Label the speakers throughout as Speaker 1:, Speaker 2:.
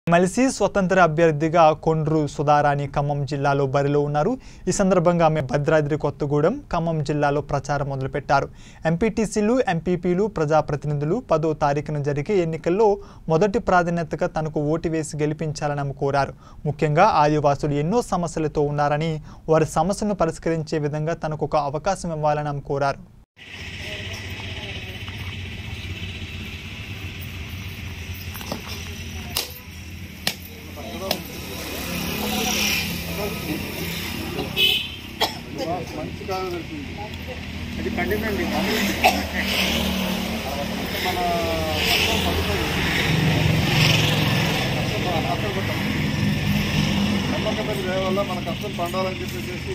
Speaker 1: MLC స్వతంత్ర అభ్యర్థిగా కొండ్రు సుధారాణి ఖమ్మం జిల్లాలో బరిలో ఉన్నారు ఈ సందర్భంగా ఆమె భద్రాద్రి కొత్తగూడెం ఖమ్మం జిల్లాలో ప్రచారం మొదలుపెట్టారు ఎంపీటీసీలు ఎంపీపీలు ప్రజాప్రతినిధులు పదో తారీఖున జరిగే ఎన్నికల్లో మొదటి ప్రాధాన్యతగా తనకు ఓటు వేసి గెలిపించాలని ఆమె కోరారు ముఖ్యంగా ఆదివాసులు ఎన్నో సమస్యలతో ఉన్నారని వారి సమస్యను పరిష్కరించే విధంగా తనకు ఒక అవకాశం ఇవ్వాలని ఆమె కోరారు
Speaker 2: మంచి కాదు దొరికింది అది పండిందండి మన కష్టం పండుతుంది కష్టం మన కష్టం పడ్డాం నమ్మకం మీద దయ వల్ల మన కష్టం పండాలని చెప్పేసి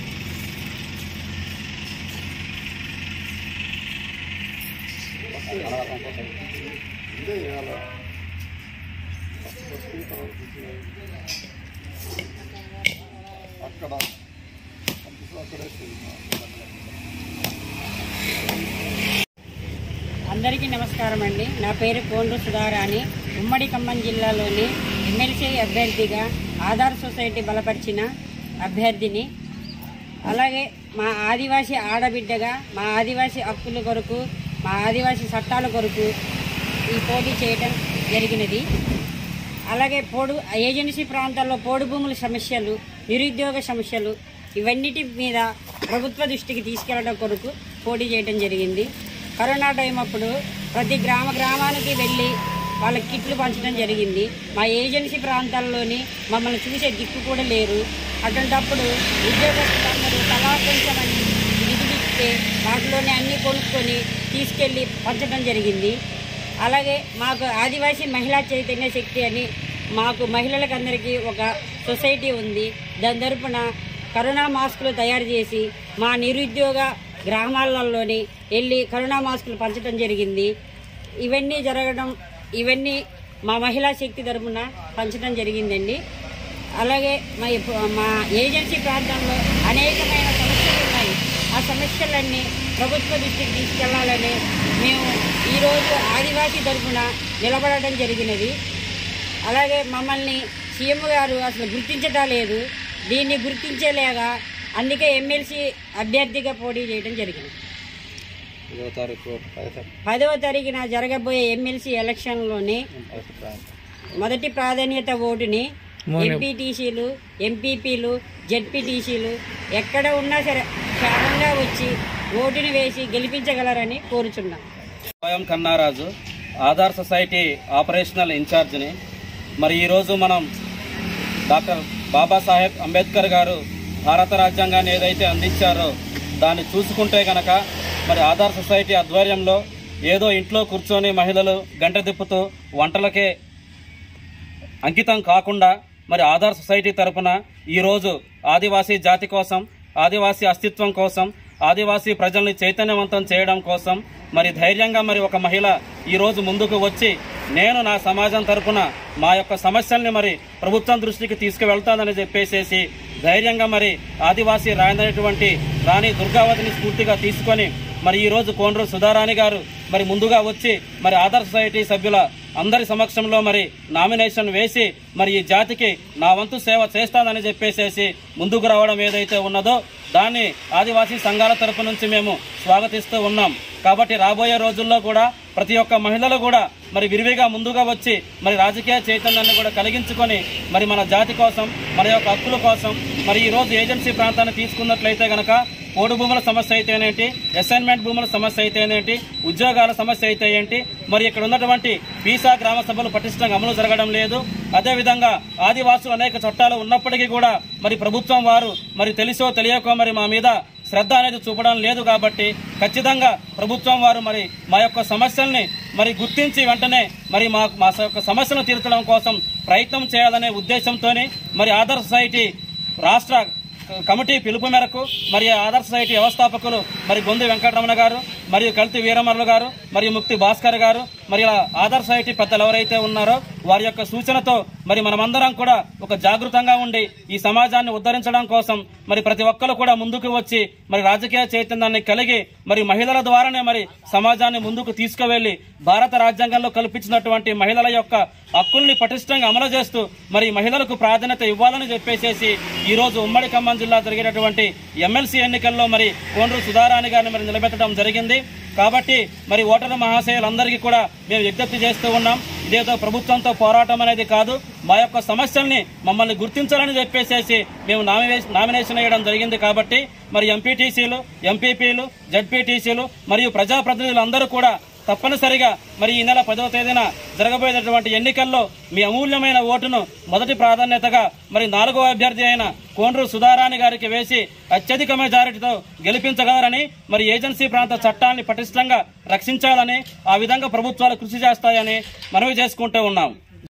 Speaker 2: ఇదే ఇవాళ అక్కడ అక్కడే
Speaker 3: అందరికీ నమస్కారం అండి నా పేరు కోండ్రు సుధారాణి ఉమ్మడి ఖమ్మం జిల్లాలోని ఎమ్మెల్సీ అభ్యర్థిగా ఆధార్ సొసైటీ బలపరిచిన అభ్యర్థిని అలాగే మా ఆదివాసీ ఆడబిడ్డగా మా ఆదివాసీ హక్కుల కొరకు మా ఆదివాసీ చట్టాల కొరకు ఈ పోటీ చేయడం జరిగినది అలాగే పోడు ఏజెన్సీ ప్రాంతాల్లో పోడు భూముల సమస్యలు నిరుద్యోగ సమస్యలు ఇవన్నిటి మీద ప్రభుత్వ దృష్టికి తీసుకెళ్లడం కొరకు పోటీ చేయడం జరిగింది కరోనా టైం అప్పుడు ప్రతి గ్రామ గ్రామానికి వెళ్ళి వాళ్ళ కిట్లు పంచడం జరిగింది మా ఏజెన్సీ ప్రాంతాల్లోని మమ్మల్ని చూసే దిక్కు కూడా లేరు అటువంటప్పుడు ఉద్యోగస్తులందరూ తలా కొంచెం నిధులు ఇస్తే వాటిలోనే అన్నీ కొనుక్కొని తీసుకెళ్ళి పంచడం జరిగింది అలాగే మాకు ఆదివాసీ మహిళా చైతన్య శక్తి అని మాకు మహిళలకు అందరికీ ఒక సొసైటీ ఉంది దాని తరపున కరోనా మాస్కులు తయారు చేసి మా నిరుద్యోగ గ్రామాలలోని వెళ్ళి కరోనా మాస్కులు పంచడం జరిగింది ఇవన్నీ జరగడం ఇవన్నీ మా మహిళా శక్తి తరపున పంచడం జరిగిందండి అలాగే మా ఇప్పు- మా ఏజెన్సీ ప్రాంతంలో అనేకమైన సమస్యలు ఉన్నాయి ఆ సమస్యలన్నీ ప్రభుత్వ దృష్టికి తీసుకెళ్లాలని మేము ఈరోజు ఆదివాసీ తరఫున నిలబడటం జరిగినది అలాగే మమ్మల్ని సీఎం గారు అసలు గుర్తించటం లేదు దీన్ని గుర్తించేలాగా అందుకే ఎమ్మెల్సీ అభ్యర్థిగా పోటీ చేయడం జరిగింది పదవ తారీఖున జరగబోయే ఎమ్మెల్సీ ఎలక్షన్లోని మొదటి ప్రాధాన్యత ఓటుని ఎంపీటీసీలు ఎంపీపీలు జెడ్పీటీసీలు ఎక్కడ ఉన్నా సరే క్షేమంగా వచ్చి ఓటుని వేసి గెలిపించగలరని కోరుచున్నాం
Speaker 4: స్వయం కన్నారాజు ఆధార్ సొసైటీ ఆపరేషనల్ ఇన్ఛార్జిని మరి ఈరోజు మనం డాక్టర్ బాబాసాహెబ్ అంబేద్కర్ గారు భారత రాజ్యాంగాన్ని ఏదైతే అందించారో దాన్ని చూసుకుంటే గనక మరి ఆధార్ సొసైటీ ఆధ్వర్యంలో ఏదో ఇంట్లో కూర్చొని మహిళలు గంట తిప్పుతూ వంటలకే అంకితం కాకుండా మరి ఆధార్ సొసైటీ తరపున ఈరోజు ఆదివాసీ జాతి కోసం ఆదివాసీ అస్తిత్వం కోసం ఆదివాసీ ప్రజల్ని చైతన్యవంతం చేయడం కోసం మరి ధైర్యంగా మరి ఒక మహిళ ఈరోజు ముందుకు వచ్చి నేను నా సమాజం తరపున మా యొక్క సమస్యల్ని మరి ప్రభుత్వం దృష్టికి తీసుకువెళ్తానని చెప్పేసేసి ధైర్యంగా మరి ఆదివాసీ రాయనటువంటి రాణి దుర్గావతిని స్ఫూర్తిగా తీసుకొని మరి ఈ రోజు కోండ్రు సుధారాణి గారు మరి ముందుగా వచ్చి మరి ఆధార్ సొసైటీ సభ్యుల అందరి సమక్షంలో మరి నామినేషన్ వేసి మరి ఈ జాతికి నా వంతు సేవ చేస్తానని చెప్పేసేసి ముందుకు రావడం ఏదైతే ఉన్నదో దాన్ని ఆదివాసీ సంఘాల తరపు నుంచి మేము స్వాగతిస్తూ ఉన్నాం కాబట్టి రాబోయే రోజుల్లో కూడా ప్రతి ఒక్క మహిళలు కూడా మరి విరివిగా ముందుగా వచ్చి మరి రాజకీయ చైతన్యాన్ని కూడా కలిగించుకొని మరి మన జాతి కోసం మన యొక్క హక్కుల కోసం మరి ఈ రోజు ఏజెన్సీ ప్రాంతాన్ని తీసుకున్నట్లయితే గనక పోడు భూముల సమస్య అయితే ఏంటి అసైన్మెంట్ భూముల సమస్య అయితే ఏంటి ఉద్యోగాల సమస్య అయితే ఏంటి మరి ఇక్కడ ఉన్నటువంటి వీసా గ్రామ సభలు పటిష్టంగా అమలు జరగడం లేదు అదేవిధంగా ఆదివాసులు అనేక చట్టాలు ఉన్నప్పటికీ కూడా మరి ప్రభుత్వం వారు మరి తెలిసో తెలియకో మరి మా మీద శ్రద్ధ అనేది చూపడం లేదు కాబట్టి ఖచ్చితంగా ప్రభుత్వం వారు మరి మా యొక్క సమస్యల్ని మరి గుర్తించి వెంటనే మరి మా మా యొక్క సమస్యలను తీర్చడం కోసం ప్రయత్నం చేయాలనే ఉద్దేశంతోనే మరి ఆధార్ సొసైటీ రాష్ట్ర కమిటీ పిలుపు మేరకు మరి ఆధార్ సొసైటీ వ్యవస్థాపకులు మరి గొంతు వెంకటరమణ గారు మరియు కల్తి వీరమర్ల గారు మరియు ముక్తి భాస్కర్ గారు మరి ఇలా ఆధార్ సొసైటీ పెద్దలు ఎవరైతే ఉన్నారో వారి యొక్క సూచనతో మరి మనమందరం కూడా ఒక జాగృతంగా ఉండి ఈ సమాజాన్ని ఉద్ధరించడం కోసం మరి ప్రతి ఒక్కరు కూడా ముందుకు వచ్చి మరి రాజకీయ చైతన్యాన్ని కలిగి మరి మహిళల ద్వారానే మరి సమాజాన్ని ముందుకు తీసుకువెళ్లి భారత రాజ్యాంగంలో కల్పించినటువంటి మహిళల యొక్క హక్కుల్ని పటిష్టంగా అమలు చేస్తూ మరి మహిళలకు ప్రాధాన్యత ఇవ్వాలని చెప్పేసేసి ఈ రోజు ఉమ్మడి ఖమ్మం జిల్లా జరిగేటటువంటి ఎమ్మెల్సీ ఎన్నికల్లో మరి కోండ్రు సుధారాణి గారిని మరి నిలబెట్టడం జరిగింది కాబట్టి మరి ఓటరు మహాశయులందరికీ కూడా మేము విజ్ఞప్తి చేస్తూ ఉన్నాం ఇదేదో ప్రభుత్వంతో పోరాటం అనేది కాదు మా యొక్క సమస్యల్ని మమ్మల్ని గుర్తించాలని చెప్పేసేసి మేము నామినే- నామినేషన్ వేయడం జరిగింది కాబట్టి మరి ఎంపీటీసీలు ఎంపీపీలు జడ్పీటీసీలు మరియు ప్రజాప్రతినిధులు అందరూ కూడా తప్పనిసరిగా మరి ఈ నెల పదవ తేదీన జరగబోయేటటువంటి ఎన్నికల్లో మీ అమూల్యమైన ఓటును మొదటి ప్రాధాన్యతగా మరి నాలుగో అభ్యర్థి అయిన కోండ్రు సుధారాణి గారికి వేసి అత్యధిక మెజారిటీతో గెలిపించగలరని మరి ఏజెన్సీ ప్రాంత చట్టాన్ని పటిష్టంగా రక్షించాలని ఆ విధంగా ప్రభుత్వాలు కృషి చేస్తాయని మనవి చేసుకుంటూ ఉన్నాం